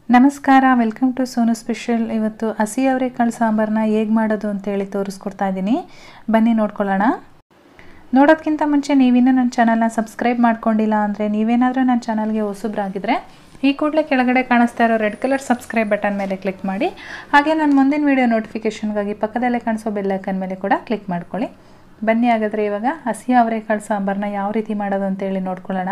ನಮಸ್ಕಾರ welcome to Sonu special ಇವತ್ತು ಹಸಿ ಅವರೆಕಾಳು ಸಾಂಬಾರನ್ನ ಹೇಗೆ ಮಾಡೋದು ಅಂತೇಳಿ ತೋರಿಸ್ಕೊಡ್ತಾ ಇದ್ದೀನಿ ಬನ್ನಿ ನೋಡ್ಕೊಳ್ಳೋಣ ನೋಡೋದಕ್ಕಿಂತ ಮುಂಚೆ ನೀವಿನ್ನೂ ನನ್ನ ಚಾನಲ್ನ ಸಬ್ಸ್ಕ್ರೈಬ್ ಮಾಡ್ಕೊಂಡಿಲ್ಲ ಅಂದರೆ ನೀವೇನಾದರೂ ನನ್ನ ಚಾನಲ್ಗೆ ಹೊಸಬ್ರಾಗಿದ್ದರೆ ಈ ಕೂಡಲೇ ಕೆಳಗಡೆ ಕಾಣಿಸ್ತಾ ಇರೋ ರೆಡ್ ಕಲರ್ ಸಬ್ಸ್ಕ್ರೈಬ್ ಬಟನ್ ಮೇಲೆ ಕ್ಲಿಕ್ ಮಾಡಿ ಹಾಗೆ ನನ್ನ ಮುಂದಿನ ವೀಡಿಯೋ ನೋಟಿಫಿಕೇಷನ್ಗಾಗಿ ಪಕ್ಕದಲ್ಲೇ ಕಾಣಿಸೋ ಬೆಲ್ಲೈಕನ್ ಮೇಲೆ ಕೂಡ ಕ್ಲಿಕ್ ಮಾಡ್ಕೊಳ್ಳಿ ಬನ್ನಿ ಹಾಗಾದರೆ ಇವಾಗ ಹಸಿ ಅವರೆಕಾಳು ಸಾಂಬಾರನ್ನ ಯಾವ ರೀತಿ ಮಾಡೋದು ಅಂತೇಳಿ ನೋಡ್ಕೊಳ್ಳೋಣ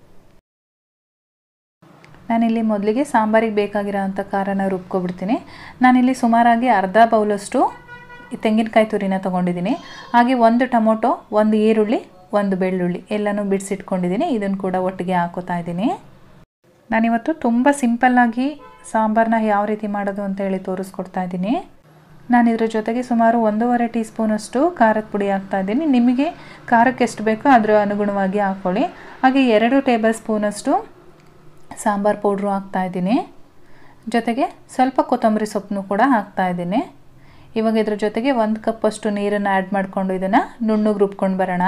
ನಾನಿಲ್ಲಿ ಮೊದಲಿಗೆ ಸಾಂಬಾರಿಗೆ ಬೇಕಾಗಿರೋ ಅಂಥ ಖಾರನ ರುಬ್ಕೊಬಿಡ್ತೀನಿ ನಾನಿಲ್ಲಿ ಸುಮಾರಾಗಿ ಅರ್ಧ ಬೌಲಷ್ಟು ತೆಂಗಿನಕಾಯಿ ತುರಿನ ತೊಗೊಂಡಿದ್ದೀನಿ ಹಾಗೆ ಒಂದು ಟೊಮೊಟೊ ಒಂದು ಈರುಳ್ಳಿ ಒಂದು ಬೆಳ್ಳುಳ್ಳಿ ಎಲ್ಲನೂ ಬಿಡಿಸಿಟ್ಕೊಂಡಿದ್ದೀನಿ ಇದನ್ನು ಕೂಡ ಒಟ್ಟಿಗೆ ಹಾಕೋತಾ ಇದ್ದೀನಿ ನಾನಿವತ್ತು ತುಂಬ ಸಿಂಪಲ್ಲಾಗಿ ಸಾಂಬಾರನ್ನ ಯಾವ ರೀತಿ ಮಾಡೋದು ಅಂತ ಹೇಳಿ ತೋರಿಸ್ಕೊಡ್ತಾ ಇದ್ದೀನಿ ನಾನು ಇದ್ರ ಜೊತೆಗೆ ಸುಮಾರು ಒಂದೂವರೆ ಟೀ ಸ್ಪೂನಷ್ಟು ಖಾರದ ಪುಡಿ ಹಾಕ್ತಾ ಇದ್ದೀನಿ ನಿಮಗೆ ಖಾರಕ್ಕೆ ಎಷ್ಟು ಬೇಕೋ ಅದರ ಅನುಗುಣವಾಗಿ ಹಾಕ್ಕೊಳ್ಳಿ ಹಾಗೆ ಎರಡು ಟೇಬಲ್ ಸ್ಪೂನಷ್ಟು ಸಾಂಬಾರು ಪೌಡ್ರು ಹಾಕ್ತಾ ಇದ್ದೀನಿ ಜೊತೆಗೆ ಸ್ವಲ್ಪ ಕೊತ್ತಂಬರಿ ಸೊಪ್ಪನ್ನು ಕೂಡ ಹಾಕ್ತಾ ಇದ್ದೀನಿ ಇವಾಗ ಇದ್ರ ಜೊತೆಗೆ ಒಂದು ಕಪ್ಪಷ್ಟು ನೀರನ್ನು ಆ್ಯಡ್ ಮಾಡಿಕೊಂಡು ಇದನ್ನು ನುಣ್ಣಗೆ ರುಬ್ಕೊಂಡು ಬರೋಣ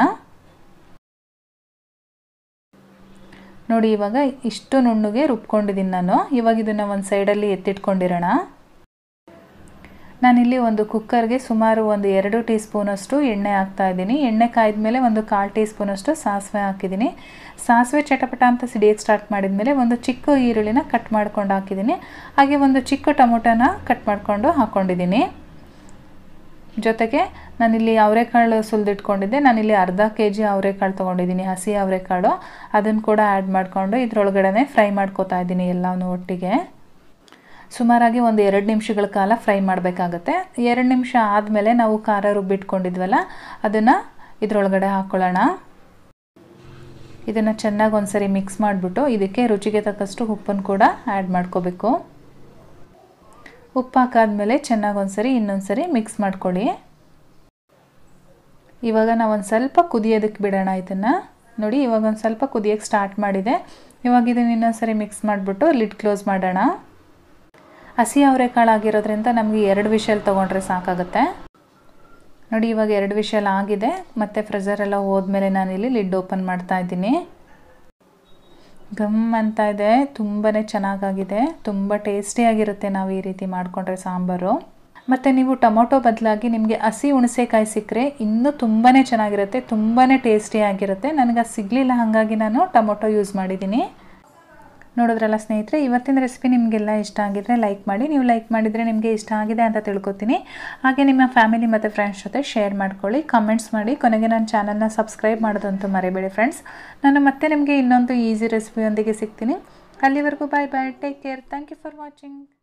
ನೋಡಿ ಇವಾಗ ಇಷ್ಟು ನುಣ್ಣಗೆ ರುಬ್ಕೊಂಡಿದ್ದೀನಿ ನಾನು ಇವಾಗ ಇದನ್ನು ಒಂದು ಸೈಡಲ್ಲಿ ಎತ್ತಿಟ್ಕೊಂಡಿರೋಣ ನಾನಿಲ್ಲಿ ಒಂದು ಕುಕ್ಕರ್ಗೆ ಸುಮಾರು ಒಂದು ಎರಡು ಟೀ ಸ್ಪೂನಷ್ಟು ಎಣ್ಣೆ ಹಾಕ್ತಾ ಇದ್ದೀನಿ ಎಣ್ಣೆ ಕಾಯ್ದ ಮೇಲೆ ಒಂದು ಕಾಲು ಟೀ ಸ್ಪೂನಷ್ಟು ಸಾಸಿವೆ ಹಾಕಿದ್ದೀನಿ ಸಾಸಿವೆ ಚಟಪಟ ಅಂತ ಸಿಡಿಯೋಕ್ಕೆ ಸ್ಟಾರ್ಟ್ ಮಾಡಿದ ಮೇಲೆ ಒಂದು ಚಿಕ್ಕ ಈರುಳ್ಳಿನ ಕಟ್ ಮಾಡ್ಕೊಂಡು ಹಾಕಿದ್ದೀನಿ ಹಾಗೆ ಒಂದು ಚಿಕ್ಕ ಟೊಮೊಟೊನ ಕಟ್ ಮಾಡಿಕೊಂಡು ಹಾಕ್ಕೊಂಡಿದ್ದೀನಿ ಜೊತೆಗೆ ನಾನಿಲ್ಲಿ ಅವರೆಕಾಳು ಸುಲಿದಿಟ್ಕೊಂಡಿದ್ದೆ ನಾನಿಲ್ಲಿ ಅರ್ಧ ಕೆ ಜಿ ಅವರೆಕಾಳು ತೊಗೊಂಡಿದ್ದೀನಿ ಹಸಿ ಅವರೆಕಾಳು ಅದನ್ನು ಕೂಡ ಆ್ಯಡ್ ಮಾಡಿಕೊಂಡು ಇದ್ರೊಳಗಡೆ ಫ್ರೈ ಮಾಡ್ಕೋತಾ ಇದ್ದೀನಿ ಎಲ್ಲನೂ ಒಟ್ಟಿಗೆ ಸುಮಾರಾಗಿ ಒಂದು ಎರಡು ನಿಮಿಷಗಳ ಕಾಲ ಫ್ರೈ ಮಾಡಬೇಕಾಗತ್ತೆ ಎರಡು ನಿಮಿಷ ಆದಮೇಲೆ ನಾವು ಖಾರ ರುಬ್ಬಿಟ್ಕೊಂಡಿದ್ವಲ್ಲ ಅದನ್ನು ಇದರೊಳಗಡೆ ಹಾಕ್ಕೊಳ್ಳೋಣ ಇದನ್ನು ಚೆನ್ನಾಗಿ ಒಂದ್ಸರಿ ಮಿಕ್ಸ್ ಮಾಡಿಬಿಟ್ಟು ಇದಕ್ಕೆ ರುಚಿಗೆ ತಕ್ಕಷ್ಟು ಉಪ್ಪನ್ನು ಕೂಡ ಆ್ಯಡ್ ಮಾಡ್ಕೋಬೇಕು ಉಪ್ಪು ಹಾಕಾದ್ಮೇಲೆ ಚೆನ್ನಾಗಿ ಒಂದ್ಸರಿ ಇನ್ನೊಂದು ಸರಿ ಮಿಕ್ಸ್ ಮಾಡ್ಕೊಳ್ಳಿ ಇವಾಗ ನಾವು ಒಂದು ಸ್ವಲ್ಪ ಕುದಿಯೋದಕ್ಕೆ ಬಿಡೋಣ ಇದನ್ನು ನೋಡಿ ಇವಾಗ ಒಂದು ಸ್ವಲ್ಪ ಕುದಿಯೋಕ್ಕೆ ಸ್ಟಾರ್ಟ್ ಮಾಡಿದೆ ಇವಾಗ ಇದನ್ನು ಇನ್ನೊಂದು ಸರಿ ಮಿಕ್ಸ್ ಮಾಡಿಬಿಟ್ಟು ಲಿಡ್ ಕ್ಲೋಸ್ ಮಾಡೋಣ ಹಸಿ ಅವರೆಕಾಳು ಆಗಿರೋದ್ರಿಂದ ನಮಗೆ ಎರಡು ವಿಷಲ್ ತೊಗೊಂಡ್ರೆ ಸಾಕಾಗುತ್ತೆ ನೋಡಿ ಇವಾಗ ಎರಡು ವಿಷಲ್ ಆಗಿದೆ ಮತ್ತು ಫ್ರೆಜರ್ ಎಲ್ಲ ಹೋದ್ಮೇಲೆ ನಾನಿಲ್ಲಿ ಲಿಡ್ ಓಪನ್ ಮಾಡ್ತಾ ಇದ್ದೀನಿ ಗಮ್ ಅಂತ ಇದೆ ತುಂಬಾ ಚೆನ್ನಾಗಾಗಿದೆ ತುಂಬ ಟೇಸ್ಟಿಯಾಗಿರುತ್ತೆ ನಾವು ಈ ರೀತಿ ಮಾಡಿಕೊಂಡ್ರೆ ಸಾಂಬಾರು ಮತ್ತು ನೀವು ಟೊಮೊಟೊ ಬದಲಾಗಿ ನಿಮಗೆ ಹಸಿ ಹುಣಸೆಕಾಯಿ ಸಿಕ್ಕರೆ ಇನ್ನೂ ತುಂಬಾ ಚೆನ್ನಾಗಿರುತ್ತೆ ತುಂಬಾ ಟೇಸ್ಟಿಯಾಗಿರುತ್ತೆ ನನಗೆ ಅದು ಸಿಗಲಿಲ್ಲ ಹಾಗಾಗಿ ನಾನು ಟೊಮೊಟೊ ಯೂಸ್ ಮಾಡಿದ್ದೀನಿ ನೋಡಿದ್ರಲ್ಲ ಸ್ನೇಹಿತರೆ ಇವತ್ತಿನ ರೆಸಿಪಿ ನಿಮಗೆಲ್ಲ ಇಷ್ಟ ಆಗಿದ್ರೆ ಲೈಕ್ ಮಾಡಿ ನೀವು ಲೈಕ್ ಮಾಡಿದರೆ ನಿಮಗೆ ಇಷ್ಟ ಆಗಿದೆ ಅಂತ ತಿಳ್ಕೊತೀನಿ ಹಾಗೆ ನಿಮ್ಮ ಫ್ಯಾಮಿಲಿ ಮತ್ತು ಫ್ರೆಂಡ್ಸ್ ಜೊತೆ ಶೇರ್ ಮಾಡ್ಕೊಳ್ಳಿ ಕಮೆಂಟ್ಸ್ ಮಾಡಿ ಕೊನೆಗೆ ನನ್ನ ಚಾನಲ್ನ ಸಬ್ಸ್ಕ್ರೈಬ್ ಮಾಡೋದಂತೂ ಮರಿಬೇಡಿ ಫ್ರೆಂಡ್ಸ್ ನಾನು ಮತ್ತೆ ನಿಮಗೆ ಇನ್ನೊಂದು ಈಸಿ ರೆಸಿಪಿಯೊಂದಿಗೆ ಸಿಗ್ತೀನಿ ಅಲ್ಲಿವರೆಗೂ bye bye take care thank you for watching